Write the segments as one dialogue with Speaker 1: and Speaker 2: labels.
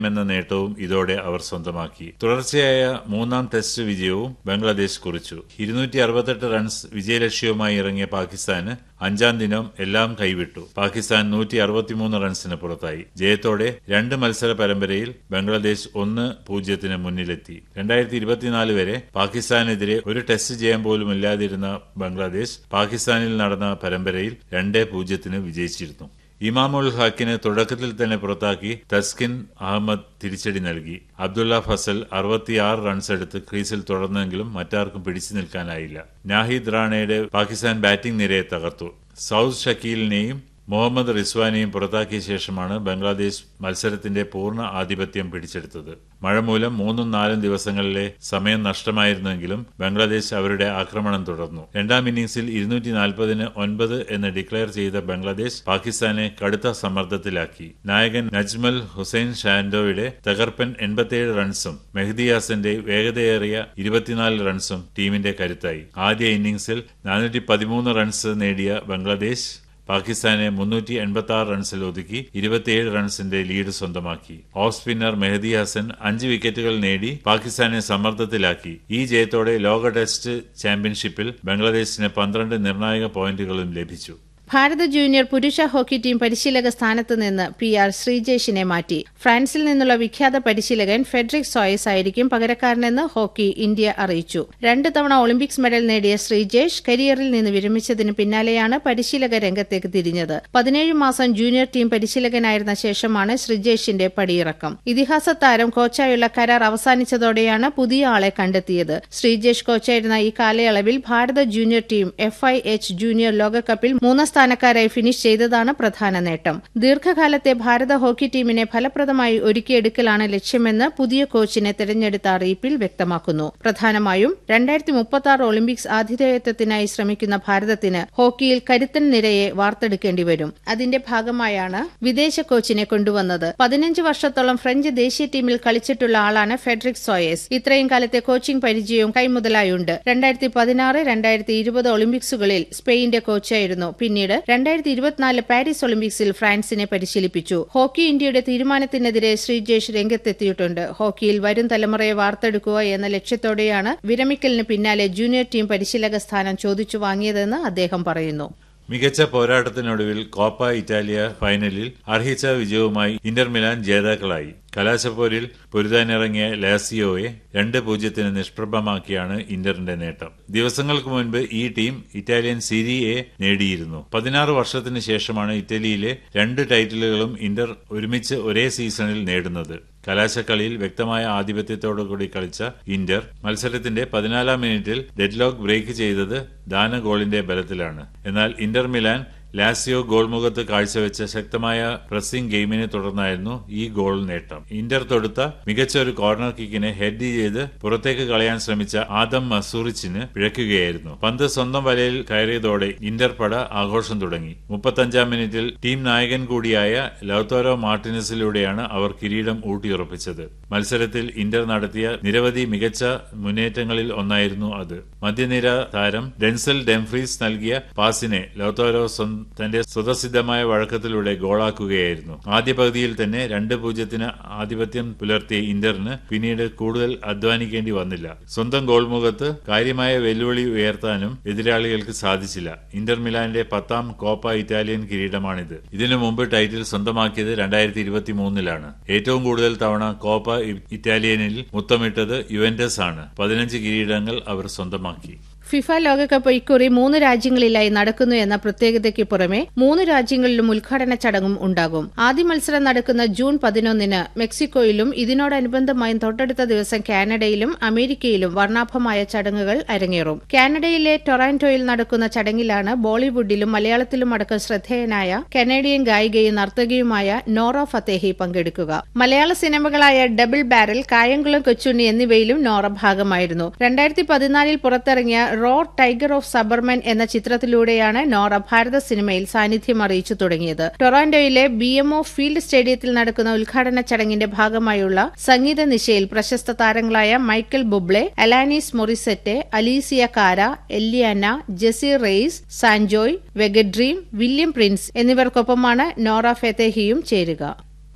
Speaker 1: എന്ന നേട്ടവും ഇതോടെ അവർ സ്വന്തമാക്കി തുടർച്ചയായ മൂന്നാം ടെസ്റ്റ് വിജയവും ബംഗ്ലാദേശ് കുറിച്ചു ഇരുന്നൂറ്റി അറുപത്തെട്ട് റൺസ് വിജയലക്ഷ്യവുമായി ഇറങ്ങിയ പാകിസ്ഥാന് അഞ്ചാം ദിനം എല്ലാം കൈവിട്ടു പാകിസ്ഥാൻ നൂറ്റി അറുപത്തിമൂന്ന് റൺസിന് പുറത്തായി ജയത്തോടെ രണ്ട് മത്സര പരമ്പരയിൽ ബംഗ്ലാദേശ് ഒന്ന് പൂജ്യത്തിന് മുന്നിലെത്തി രണ്ടായിരത്തി ഇരുപത്തിനാല് വരെ പാകിസ്ഥാനെതിരെ ഒരു ടെസ്റ്റ് ജയം പോലും ഇല്ലാതിരുന്ന ബംഗ്ലാദേശ് പാകിസ്ഥാനിൽ നടന്ന പരമ്പരയിൽ രണ്ട് പൂജ്യത്തിന് വിജയിച്ചിരുന്നു ഇമാമുൽ ഹക്കിന് തുടക്കത്തിൽ തന്നെ പുറത്താക്കി തസ്കിൻ അഹമ്മദ് തിരിച്ചടി നൽകി അബ്ദുള്ള ഫസൽ അറുപത്തിയാറ് റൺസ് എടുത്ത് ക്രീസിൽ തുടർന്നെങ്കിലും മറ്റാർക്കും പിടിച്ചു നിൽക്കാനായില്ല നാഹിദ് റാണയുടെ പാകിസ്ഥാൻ ബാറ്റിംഗ് നിരയെ തകർത്തു സൌദ് ഷക്കീലിനെയും മുഹമ്മദ് റിസ്വാനെയും പുറത്താക്കിയ ശേഷമാണ് ബംഗ്ലാദേശ് മത്സരത്തിന്റെ പൂർണ്ണ ആധിപത്യം പിടിച്ചെടുത്തത് മഴ മൂലം മൂന്നും നാലും ദിവസങ്ങളിലെ സമയം നഷ്ടമായിരുന്നെങ്കിലും ബംഗ്ലാദേശ് അവരുടെ ആക്രമണം തുടർന്നു രണ്ടാം ഇന്നിംഗ്സിൽ ഇരുന്നൂറ്റി നാൽപ്പതിന് ഒൻപത് എന്ന് ഡിക്ലെയർ ചെയ്ത ബംഗ്ലാദേശ് പാകിസ്ഥാനെ കടുത്ത സമ്മർദ്ദത്തിലാക്കി നായകൻ നജ്മൽ ഹുസൈൻ ഷാൻഡോയുടെ തകർപ്പൻ എൺപത്തിയേഴ് റൺസും മെഹ്ദി ഹാസന്റെ വേഗതയേറിയ ഇരുപത്തിനാല് റൺസും ടീമിന്റെ കരുത്തായി ആദ്യ ഇന്നിംഗ്സിൽ നാനൂറ്റി പതിമൂന്ന് റൺസ് നേടിയ ബംഗ്ലാദേശ് പാകിസ്ഥാനെ മുന്നൂറ്റി എൺപത്തി ആറ് റൺസിൽ ഒതുക്കി ഇരുപത്തിയേഴ് റൺസിന്റെ ലീഡ് സ്വന്തമാക്കി ഓഫ് സ്പിന്നർ മെഹദി ഹസൻ അഞ്ച് വിക്കറ്റുകൾ നേടി പാകിസ്ഥാനെ സമ്മർദ്ദത്തിലാക്കി ഈ ജയത്തോടെ ലോക ടെസ്റ്റ് ചാമ്പ്യൻഷിപ്പിൽ ബംഗ്ലാദേശിന് പന്ത്രണ്ട് നിർണായക പോയിന്റുകളും ലഭിച്ചു
Speaker 2: ഭാരത ജൂനിയർ പുരുഷ ഹോക്കി ടീം പരിശീലക സ്ഥാനത്ത് നിന്ന് പി ആർ ശ്രീജേഷിനെ മാറ്റി ഫ്രാൻസിൽ നിന്നുള്ള വിഖ്യാത പരിശീലകൻ ഫെഡറിക് സോയസ് ആയിരിക്കും പകരക്കാരനെന്ന് ഹോക്കി ഇന്ത്യ അറിയിച്ചു രണ്ട് തവണ ഒളിമ്പിക്സ് മെഡൽ നേടിയ ശ്രീജേഷ് കരിയറിൽ നിന്ന് വിരമിച്ചതിന് പിന്നാലെയാണ് പരിശീലക രംഗത്തേക്ക് തിരിഞ്ഞത് പതിനേഴ് മാസം ജൂനിയർ ടീം പരിശീലകനായിരുന്ന ശേഷമാണ് ശ്രീജേഷിന്റെ പടിയിറക്കം ഇതിഹാസ താരം കോച്ചായുള്ള കരാർ അവസാനിച്ചതോടെയാണ് പുതിയ ആളെ കണ്ടെത്തിയത് ശ്രീജേഷ് കോച്ചായിരുന്ന ഈ കാലയളവിൽ ഭാരത junior team F I H junior ലോകകപ്പിൽ മൂന്നാം സ്ഥാനക്കാരായി ഫിനിഷ് ചെയ്തതാണ് പ്രധാന നേട്ടം ദീർഘകാലത്തെ ഭാരത ഹോക്കി ടീമിനെ ഫലപ്രദമായി ഒരുക്കിയെടുക്കലാണ് ലക്ഷ്യമെന്ന് പുതിയ കോച്ചിനെ തെരഞ്ഞെടുത്ത അറിയിപ്പിൽ വ്യക്തമാക്കുന്നു പ്രധാനമായും രണ്ടായിരത്തി മുപ്പത്തി ആറ് ഒളിമ്പിക്സ് ആതിഥേയത്വത്തിനായി ശ്രമിക്കുന്ന ഭാരതത്തിന് ഹോക്കിയിൽ കരുത്തൻ നിരയെ വാർത്തെടുക്കേണ്ടി വരും അതിന്റെ ഭാഗമായാണ് വിദേശ കോച്ചിനെ കൊണ്ടുവന്നത് പതിനഞ്ച് വർഷത്തോളം ഫ്രഞ്ച് ദേശീയ ടീമിൽ കളിച്ചിട്ടുള്ള ആളാണ് ഫെഡറിക് സോയേസ് ഇത്രയും കാലത്തെ കോച്ചിംഗ് പരിചയവും കൈമുതലായുണ്ട് രണ്ടായിരത്തി പതിനാറ് രണ്ടായിരത്തി ഇരുപത് ഒളിമ്പിക്സുകളിൽ സ്പെയിന്റെ കോച്ചായിരുന്നു പിന്നീട് രണ്ടായിരത്തി ഇരുപത്തിനാല് പാരീസ് ഒളിമ്പിക്സിൽ ഫ്രാൻസിനെ പരിശീലിപ്പിച്ചു ഹോക്കി ഇന്ത്യയുടെ തീരുമാനത്തിനെതിരെ ശ്രീജേഷ് രംഗത്തെത്തിയിട്ടുണ്ട് ഹോക്കിയിൽ വരും തലമുറയെ വാർത്തെടുക്കുക എന്ന ലക്ഷ്യത്തോടെയാണ് വിരമിക്കലിന് പിന്നാലെ ജൂനിയർ ടീം പരിശീലക സ്ഥാനം ചോദിച്ചു വാങ്ങിയതെന്ന് അദ്ദേഹം പറയുന്നു
Speaker 1: മികച്ച പോരാട്ടത്തിനൊടുവിൽ കോപ്പ ഇറ്റാലിയ ഫൈനലിൽ അർഹിച്ച വിജയവുമായി ഇന്റർ മിലാൻ ജേതാക്കളായി കലാശപ്പോരിൽ പൊരുതാനിറങ്ങിയ ലാസിയോയെ രണ്ട് പൂജ്യത്തിന് നിഷ്പ്രഭമാക്കിയാണ് ഇന്ററിന്റെ നേട്ടം ദിവസങ്ങൾക്ക് മുൻപ് ഈ ടീം ഇറ്റാലിയൻ സിരി എ നേടിയിരുന്നു പതിനാറ് വർഷത്തിന് ശേഷമാണ് ഇറ്റലിയിലെ രണ്ട് ടൈറ്റിലുകളും ഇന്റർ ഒരുമിച്ച് ഒരേ സീസണിൽ നേടുന്നത് കലാശക്കളിയിൽ വ്യക്തമായ ആധിപത്യത്തോടുകൂടി കളിച്ച ഇന്റർ മത്സരത്തിന്റെ പതിനാലാം മിനിറ്റിൽ ഡെഡ്ലോക്ക് ബ്രേക്ക് ചെയ്തത് ദാന ഗോളിന്റെ ബലത്തിലാണ് എന്നാൽ ഇന്റർ മിലാൻ ലാസിയോ ഗോൾമുഖത്ത് കാഴ്ചവെച്ച ശക്തമായ പ്രസിംഗ് ഗെയിമിനെ തുടർന്നായിരുന്നു ഈ ഗോൾ നേട്ടം ഇന്റർ തൊടുത്ത മികച്ച ഒരു കോർണർ കിക്കിനെ ഹെഡ് ചെയ്ത് പുറത്തേക്ക് കളയാൻ ശ്രമിച്ച ആദം മസൂറിച്ചിന് പിഴയ്ക്കുകയായിരുന്നു പന്ത് സ്വന്തം വലയിൽ കയറിയതോടെ ഇന്റർ പട ആഘോഷം തുടങ്ങി മുപ്പത്തഞ്ചാം മിനിറ്റിൽ ടീം നായകൻ കൂടിയായ ലൌത്തോരോ മാർട്ടിനസിലൂടെയാണ് അവർ കിരീടം ഊട്ടിയുറപ്പിച്ചത് മത്സരത്തിൽ ഇന്റർ നടത്തിയ നിരവധി മികച്ച മുന്നേറ്റങ്ങളിൽ ഒന്നായിരുന്നു അത് മധ്യനിര താരം ഡെൻസൽ ഡെംഫ്രീസ് നൽകിയ പാസിനെ ലൌത്തോരോ തന്റെ സ്വതസിദ്ധമായ വഴക്കത്തിലൂടെ ഗോളാക്കുകയായിരുന്നു ആദ്യ പകുതിയിൽ തന്നെ രണ്ട് പൂജ്യത്തിന് ആധിപത്യം പുലർത്തിയ ഇന്ററിന് പിന്നീട് കൂടുതൽ അധ്വാനിക്കേണ്ടി വന്നില്ല സ്വന്തം ഗോൾമുഖത്ത് കാര്യമായ വെല്ലുവിളി ഉയർത്താനും എതിരാളികൾക്ക് സാധിച്ചില്ല ഇന്റർ മിലാന്റെ പത്താം കോപ്പ ഇറ്റാലിയൻ കിരീടമാണിത് ഇതിനു മുമ്പ് ടൈറ്റിൽ സ്വന്തമാക്കിയത് രണ്ടായിരത്തി ഇരുപത്തി മൂന്നിലാണ് ഏറ്റവും കൂടുതൽ തവണ കോപ്പ ഇറ്റാലിയനിൽ മുത്തമിട്ടത് യുവന്റസ് ആണ് പതിനഞ്ച് കിരീടങ്ങൾ അവർ സ്വന്തമാക്കി
Speaker 2: ഫിഫ ലോകകപ്പ് ഇക്കുറി മൂന്ന് രാജ്യങ്ങളിലായി നടക്കുന്നു എന്ന പ്രത്യേകതയ്ക്ക് പുറമെ മൂന്ന് രാജ്യങ്ങളിലും ഉദ്ഘാടന ചടങ്ങും ഉണ്ടാകും ആദ്യ മത്സരം നടക്കുന്ന ജൂൺ പതിനൊന്നിന് മെക്സിക്കോയിലും ഇതിനോടനുബന്ധമായും തൊട്ടടുത്ത ദിവസം കാനഡയിലും അമേരിക്കയിലും വർണ്ണാഭമായ ചടങ്ങുകൾ അരങ്ങേറും കാനഡയിലെ ടൊറാന്റോയിൽ നടക്കുന്ന ചടങ്ങിലാണ് ബോളിവുഡിലും മലയാളത്തിലും അടക്കം ശ്രദ്ധേയനായ കനേഡിയൻ ഗായികയും നർത്തകിയുമായ നോറ ഫത്തേഹി പങ്കെടുക്കുക മലയാള സിനിമകളായ ഡബിൾ ബാരൽ കായംകുളം കൊച്ചുണ്ണി എന്നിവയിലും നോറ ഭാഗമായിരുന്നു രണ്ടായിരത്തി പതിനാലിൽ പുറത്തിറങ്ങിയ റോ ടൈഗർ ഓഫ് സബർമൻ എന്ന ചിത്രത്തിലൂടെയാണ് നോറ ഭാരത സിനിമയിൽ സാന്നിധ്യം അറിയിച്ചു തുടങ്ങിയത് ടൊറാന്റോയിലെ ബി എംഒ ഫീൽഡ് സ്റ്റേഡിയത്തിൽ നടക്കുന്ന ഉദ്ഘാടന ചടങ്ങിന്റെ ഭാഗമായുള്ള സംഗീത നിശയിൽ പ്രശസ്ത താരങ്ങളായ Michael ബുബ്ലെ അലാനീസ് Morissette Alessia Cara Elyanna Jessie Reyez Sanjoy Vegedream William Prince എന്നിവർക്കൊപ്പമാണ് നോറ ഫെത്തേഹിയും ചേരുക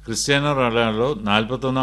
Speaker 1: ക്രിസ്ത്യാനോ റൊണാൾഡോ നാൽപ്പത്തൊന്നാം